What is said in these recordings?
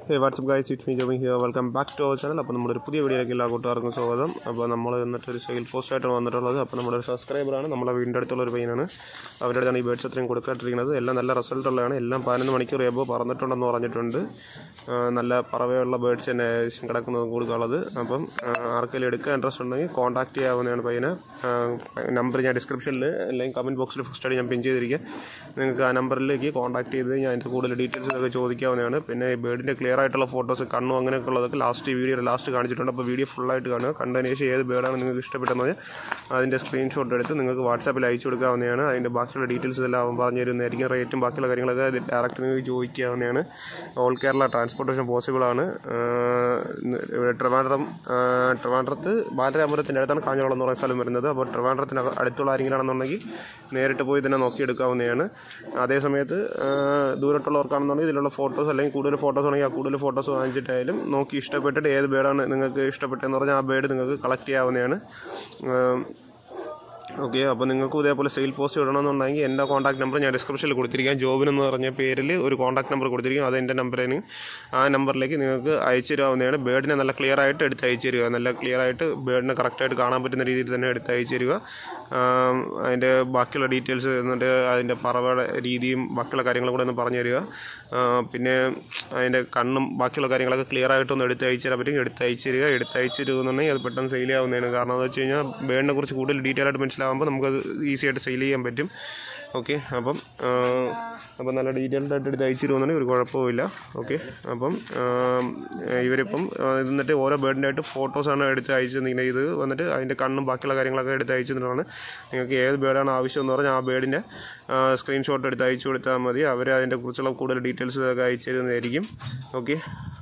hey what's up guys it me Jomi here welcome back to our channel അപ്പോൾ നമ്മുടെ ഒരു പുതിയ വീഡിയോയിലേക്ക് എല്ലാ കൂട്ടുകാർക്കും സ്വാഗതം അപ്പോൾ നമ്മൾ എന്നിട്ട് ഒരു സെയിൽ പോസ്റ്റ് ആയിട്ടാണ് വന്നിട്ടുള്ളത് അപ്പോൾ നമ്മുടെ ഒരു സബ്സ്ക്രൈബറാണ് നമ്മുടെ വീടിൻ്റെ അടുത്തുള്ള ഒരു പയ്യനാണ് അവരുടെ അടുത്താണ് ഈ ബേഡ്സ് അത്രയും കൊടുക്കാട്ടിരിക്കുന്നത് എല്ലാം നല്ല റിസൾട്ട് ഉള്ളതാണ് എല്ലാം പതിനൊന്ന് മണിക്കൂർ എബോ പറന്നിട്ടുണ്ടെന്ന് പറഞ്ഞിട്ടുണ്ട് ആ, നല്ല പറവയുള്ള ബേഡ്സ് തന്നെ ഏകദേശം കിടക്കുന്നത് കൊടുക്കാനുള്ളത് അപ്പം ആ, ആർക്കെങ്കിലും എടുക്കാൻ ഇൻട്രസ്റ്റ് ഉണ്ടെങ്കിൽ കോൺടാക്ട് ചെയ്യാവുന്നതാണ് പയ്യനെ നമ്പർ ഞാൻ ഡിസ്ക്രിപ്ഷനിൽ അല്ലെങ്കിൽ കമൻറ്റ് ബോക്സിൽ ഫസ്റ്റ് ആയിട്ട് ഞാൻ പിൻ ചെയ്തിരിക്കുക നിങ്ങൾക്ക് ആ നമ്പറിലേക്ക് കോൺടാക്ട് ചെയ്ത് ഞാൻ അതിൻ്റെ കൂടുതൽ ഡീറ്റെയിൽസ് ഒക്കെ ചോദിക്കാവുന്നതാണ് പിന്നെ ഈ ബേഡിൻ്റെ ക്ലിയർ ആയിട്ടുള്ള ഫോട്ടോസ് കണ്ണും അങ്ങനെയൊക്കെ ഉള്ളതൊക്കെ ലാസ്റ്റ് വീഡിയോ ലാസ്റ്റ് കാണിച്ചിട്ടുണ്ട് അപ്പോൾ വീഡിയോ ഫുള്ളായിട്ട് കാണുക കണ്ടതിന് ശേഷം ഏത് ബേഡാണ് നിങ്ങൾക്ക് ഇഷ്ടപ്പെട്ടെന്ന് പറഞ്ഞാൽ അതിൻ്റെ സ്ക്രീൻഷോട്ട് എടുത്ത് നിങ്ങൾക്ക് വാട്സാപ്പിൽ അയച്ചു കൊടുക്കാവുന്നതാണ് അതിൻ്റെ ബാക്കിയുള്ള ഡീറ്റെയിൽസ് എല്ലാം അവൻ പറഞ്ഞു തരുന്നതായിരിക്കും റേറ്റും ബാക്കിയുള്ള കാര്യങ്ങളൊക്കെ ഡയറക്റ്റ് നിങ്ങൾക്ക് ചോദിക്കാവുന്നതാണ് ഓൾ കേരള ട്രാൻസ്പോർട്ടേഷൻ പോസിബിൾ ആണ് ഇവിടെ ട്രിവാൻഡ്രം ആ, ട്രിവാൻഡ്രത്ത് ബാലരാമപുരത്തിൻ്റെ അടുത്താണ് കാഞ്ഞോളം എന്ന് പറയുന്ന സ്ഥലം വരുന്നത് അപ്പോൾ ട്രിവാൻഡ്രത്തിന് അടുത്തുള്ള ആരെങ്കിലാണെന്നുണ്ടെങ്കിൽ നേരിട്ട് പോയി തന്നെ നോക്കിയെടുക്കാവുന്നതാണ് അതേ സമയത്ത് ആ, ദൂരത്തുള്ളവർക്കാണെന്നുണ്ടെങ്കിൽ ഇതിലുള്ള ഫോട്ടോസ് അല്ലെങ്കിൽ കൂടുതൽ ഫോട്ടോസ് ആണെങ്കിൽ ആ കൂടുതൽ ഫോട്ടോസ് വാങ്ങിച്ചിട്ടായാലും നോക്കി ഇഷ്ടപ്പെട്ടിട്ട് ഏത് ബേഡാണ് നിങ്ങൾക്ക് ഇഷ്ടപ്പെട്ടതെന്ന് പറഞ്ഞാൽ ആ ബേഡ് നിങ്ങൾക്ക് കളക്ട് ചെയ്യാവുന്നതാണ് ആ, ഓക്കെ അപ്പോൾ നിങ്ങൾക്കും ഇതേപോലെ സെയിൽ പോസ്റ്റ് ഇടണമെന്നുണ്ടെങ്കിൽ എൻ്റെ കോൺടാക്ട് നമ്പർ ഞാൻ ഡിസ്ക്രിപ്ഷനിൽ കൊടുത്തിരിക്കാം ജോബിൻ എന്ന് പറഞ്ഞ പേരിൽ ഒരു കോൺടാക്ട് നമ്പർ കൊടുത്തിരിക്കും അത് എൻ്റെ നമ്പറിന് ആ നമ്പറിലേക്ക് നിങ്ങൾക്ക് അയച്ചു തരാവുന്നതാണ് ബേഡിനെ നല്ല ക്ലിയർ ആയിട്ട് എടുത്ത് അയച്ചു തരിക നല്ല ക്ലിയർ ആയിട്ട് ബേഡിനെ കറക്റ്റായിട്ട് കാണാൻ പറ്റുന്ന രീതിയിൽ തന്നെ എടുത്ത് അയച്ചു തരിക ആം, അതിൻ്റെ ബാക്കിയുള്ള ഡീറ്റെയിൽസ് എന്നിട്ട് അതിൻ്റെ പറവയുടെ രീതിയും ബാക്കിയുള്ള കാര്യങ്ങളും കൂടെ ഒന്ന് പറഞ്ഞു തരിക ആ, പിന്നെ അതിൻ്റെ കണ്ണും ബാക്കിയുള്ള കാര്യങ്ങളൊക്കെ ക്ലിയർ ആയിട്ടൊന്ന് എടുത്ത് അയച്ചു തരാൻ പറ്റും എടുത്ത് അയച്ചു തരിക എടുത്ത് അയച്ചു തരുമെന്നുണ്ടെങ്കിൽ അത് പെട്ടെന്ന് സെയിൽ ആവുന്നതാണ് കാരണം എന്ന് വെച്ച് കഴിഞ്ഞാൽ ബേഡിനെ കുറിച്ച് കൂടുതൽ ഡീറ്റെയിൽ ആയിട്ട് മനസ്സിലാകുമ്പോൾ നമുക്കത് ഈസി ആയിട്ട് സെയിൽ ചെയ്യാൻ പറ്റും ഓക്കെ അപ്പം ആ, അപ്പം നല്ല ഡീറ്റെയിൽഡ് ആയിട്ട് എടുത്ത് അയച്ചു തരുമെന്നുണ്ടെങ്കിൽ ഒരു കുഴപ്പമില്ല ഓക്കെ അപ്പം ആ, ഇവരിപ്പം ആ, ഇത് എന്നിട്ട് ഓരോ ബേഡിൻ്റെ ആയിട്ട് ഫോട്ടോസാണ് എടുത്ത് അയച്ചു തന്നിങ്ങനെ ഇത് വന്നിട്ട് അതിൻ്റെ കണ്ണും ബാക്കിയുള്ള കാര്യങ്ങളൊക്കെ എടുത്ത് അയച്ചു തന്നിട്ടാണ് നിങ്ങൾക്ക് ഏത് ബേഡാണ് ആവശ്യം എന്ന് പറഞ്ഞാൽ ആ ബേഡിൻ്റെ സ്ക്രീൻഷോട്ട് എടുത്ത് അയച്ചു കൊടുത്താൽ മതി അവർ അതിൻ്റെ കുറിച്ചുള്ള കൂടുതൽ ഡീറ്റെയിൽസ് ഒക്കെ അയച്ചു തരുന്നതായിരിക്കും ഓക്കെ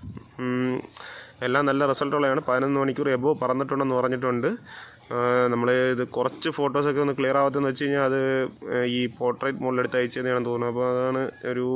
എല്ലാം നല്ല റിസൾട്ടുള്ളതാണ് പതിനൊന്ന് മണിക്കൂർ എബോ പറന്നിട്ടുണ്ടെന്ന് പറഞ്ഞിട്ടുണ്ട് നമ്മൾ ഇത് കുറച്ച് ഫോട്ടോസൊക്കെ ഒന്ന് ക്ലിയർ ആവാത്തെന്ന് വെച്ച് കഴിഞ്ഞാൽ അത് ആ, ഈ പോർട്രേറ്റ് മോഡിലെടുത്ത് അയച്ചതെന്നാണ് തോന്നുന്നത് അപ്പോൾ അതാണ് ഒരു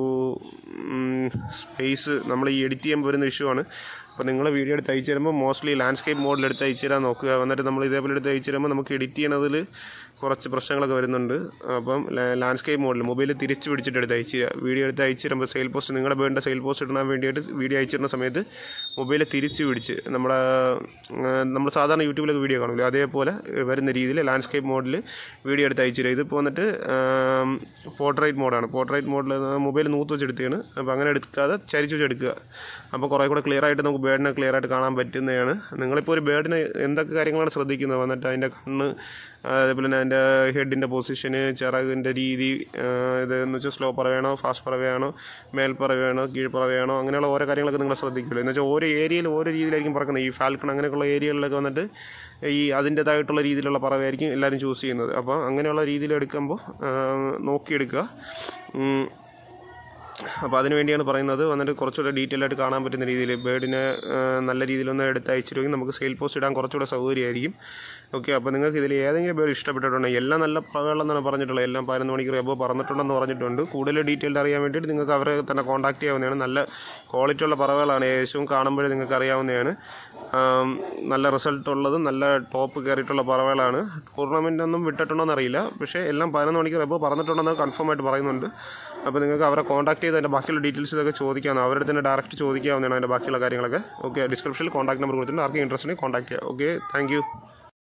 സ്പേസ് നമ്മൾ ഈ എഡിറ്റ് ചെയ്യുമ്പോൾ വരുന്ന ഇഷ്യൂ ആണ് അപ്പോൾ നിങ്ങൾ വീഡിയോ എടുത്ത് അയച്ചു തരുമ്പോൾ മോസ്റ്റ്ലി ലാൻഡ്സ്കേപ്പ് മോഡിലെടുത്ത് അയച്ചു തരാൻ നോക്കുക എന്നിട്ട് നമ്മൾ ഇതേപോലെ എടുത്ത് അയച്ചു തരുമ്പോൾ നമുക്ക് എഡിറ്റ് ചെയ്യണതിൽ കുറച്ച് പ്രശ്നങ്ങളൊക്കെ വരുന്നുണ്ട് അപ്പം ലാൻഡ്സ്കേപ്പ് മോഡിൽ മൊബൈൽ തിരിച്ച് പിടിച്ചിട്ട് എടുത്ത് അയച്ചു തരിക വീഡിയോ എടുത്ത് അയച്ചു തരുമ്പോൾ സെയിൽ പോസ്റ്റ് നിങ്ങളുടെ വേണ്ട സെയിൽ പോസ്റ്റ് ഇടാൻ വേണ്ടിയിട്ട് വീഡിയോ അയച്ചു തരുന്ന സമയത്ത് മൊബൈൽ തിരിച്ച് പിടിച്ച് നമ്മുടെ നമ്മൾ സാധാരണ യൂട്യൂബിലൊക്കെ വീഡിയോ കാണില്ല അതേപോലെ വരുന്ന രീതിയിൽ ലാൻഡ്സ്കേപ്പ് മോഡിൽ വീഡിയോ എടുത്ത് അയച്ചു തരിക ഇതിപ്പോൾ വന്നിട്ട് പോർട്രേറ്റ് മോഡാണ് പോർട്രേറ്റ് മോഡിൽ മൊബൈൽ നൂത്ത് വെച്ച് എടുക്കുകയാണ് അപ്പോൾ അങ്ങനെ എടുക്കാതെ ചരിച്ച് വെച്ച് എടുക്കുക അപ്പോൾ കുറേ കൂടെ ക്ലിയർ ആയിട്ട് നമുക്ക് ബേഡിനെ ക്ലിയർ ആയിട്ട് കാണാൻ പറ്റുന്നതാണ് നിങ്ങളിപ്പോൾ ഒരു ബേഡിനെ എന്തൊക്കെ കാര്യങ്ങളാണ് ശ്രദ്ധിക്കുന്നത് വന്നിട്ട് അതിൻ്റെ കണ്ണ് ആ, അതേപോലെ തന്നെ അതിൻ്റെ ഹെഡിൻ്റെ പൊസിഷന് ചിറകിൻ്റെ രീതി ആ, ഇത് എന്ന് വെച്ചാൽ സ്ലോ പറവേണോ ഫാസ്റ്റ് പറവയാണോ മേൽപ്പറവയാണോ കീഴ്പ്പറവയാണോ അങ്ങനെയുള്ള ഓരോ കാര്യങ്ങളൊക്കെ നിങ്ങൾ ശ്രദ്ധിക്കുമല്ലോ എന്ന് വെച്ചാൽ ഓരോ ഏരിയയിൽ ഓരോ രീതിയിലായിരിക്കും പറക്കുന്നത് ഈ ഫാൽക്കൺ അങ്ങനെയൊക്കെയുള്ള ഏരിയകളിലൊക്കെ വന്നിട്ട് ഈ അതിൻ്റേതായിട്ടുള്ള രീതിയിലുള്ള പറവയായിരിക്കും എല്ലാവരും ചൂസ് ചെയ്യുന്നത് അപ്പോൾ അങ്ങനെയുള്ള രീതിയിൽ എടുക്കുമ്പോൾ ആ, നോക്കിയെടുക്കുക ഉം, അപ്പോൾ അതിന് വേണ്ടിയാണ് പറയുന്നത് വന്നിട്ട് കുറച്ചുകൂടെ ഡീറ്റെയിൽ ആയിട്ട് കാണാൻ പറ്റുന്ന രീതിയിൽ ബേഡിനെ ആ, നല്ല രീതിയിലൊന്ന് എടുത്ത് അയച്ചിരുമെങ്കിൽ നമുക്ക് സെയിൽ പോസ്റ്റ് ഇടാൻ കുറച്ചുകൂടെ സൗകര്യമായിരിക്കും ഓക്കെ അപ്പോൾ നിങ്ങൾക്ക് ഇതിൽ ഏതെങ്കിലും ബേഡ് ഇഷ്ടപ്പെട്ടിട്ടുണ്ടെങ്കിൽ എല്ലാം നല്ല പ്രവേളെന്നാണ് പറഞ്ഞിട്ടുള്ളത് എല്ലാം പതിനൊന്ന് മണിക്കൂർ എബോ പറഞ്ഞിട്ടുണ്ടെന്ന് പറഞ്ഞിട്ടുണ്ട് കൂടുതൽ ഡീറ്റെയിൽഡ് അറിയാൻ വേണ്ടിയിട്ട് നിങ്ങൾക്ക് അവരെ തന്നെ കോൺടാക്ട് ചെയ്യാവുന്നതാണ് നല്ല ക്വാളിറ്റി ഉള്ള പറവകളാണ് ഏകദേശവും കാണുമ്പോഴേ നിങ്ങൾക്ക് അറിയാവുന്നതാണ് ആം, നല്ല റിസൾട്ട് ഉള്ളതും നല്ല ടോപ്പ് കയറിയിട്ടുള്ള പറവകളാണ് ടൂർണമെൻ്റ് ഒന്നും വിട്ടിട്ടുണ്ടോയെന്ന് അറിയില്ല പക്ഷേ എല്ലാം പതിനൊന്ന് മണിക്കൂർ എബോ പറഞ്ഞിട്ടുണ്ടെന്ന് കൺഫേം ആയിട്ട് പറയുന്നുണ്ട് അപ്പോൾ നിങ്ങൾക്ക് അവരെ കോൺടാക്ട് ചെയ്ത് അതിൻ്റെ ബാക്കിയുള്ള ഡീറ്റെയിൽസ് ഇതൊക്കെ ചോദിക്കാവുന്ന അവരുടെ തന്നെ ഡയറക്റ്റ് ചോദിക്കാവുന്നതാണ് അതിൻ്റെ ബാക്കിയുള്ള കാര്യങ്ങളൊക്കെ ഓക്കെ ഡിസ്ക്രിപ്ഷനിൽ കോൺടാക്ട് നമ്പർ കൊടുത്തിട്ടുണ്ട് ആർക്കും ഇൻട്രസ്റ്റ് ഉണ്ടെങ്കിൽ കോൺടാക്ട് ചെയ്യാം ഓക്കെ താങ്ക്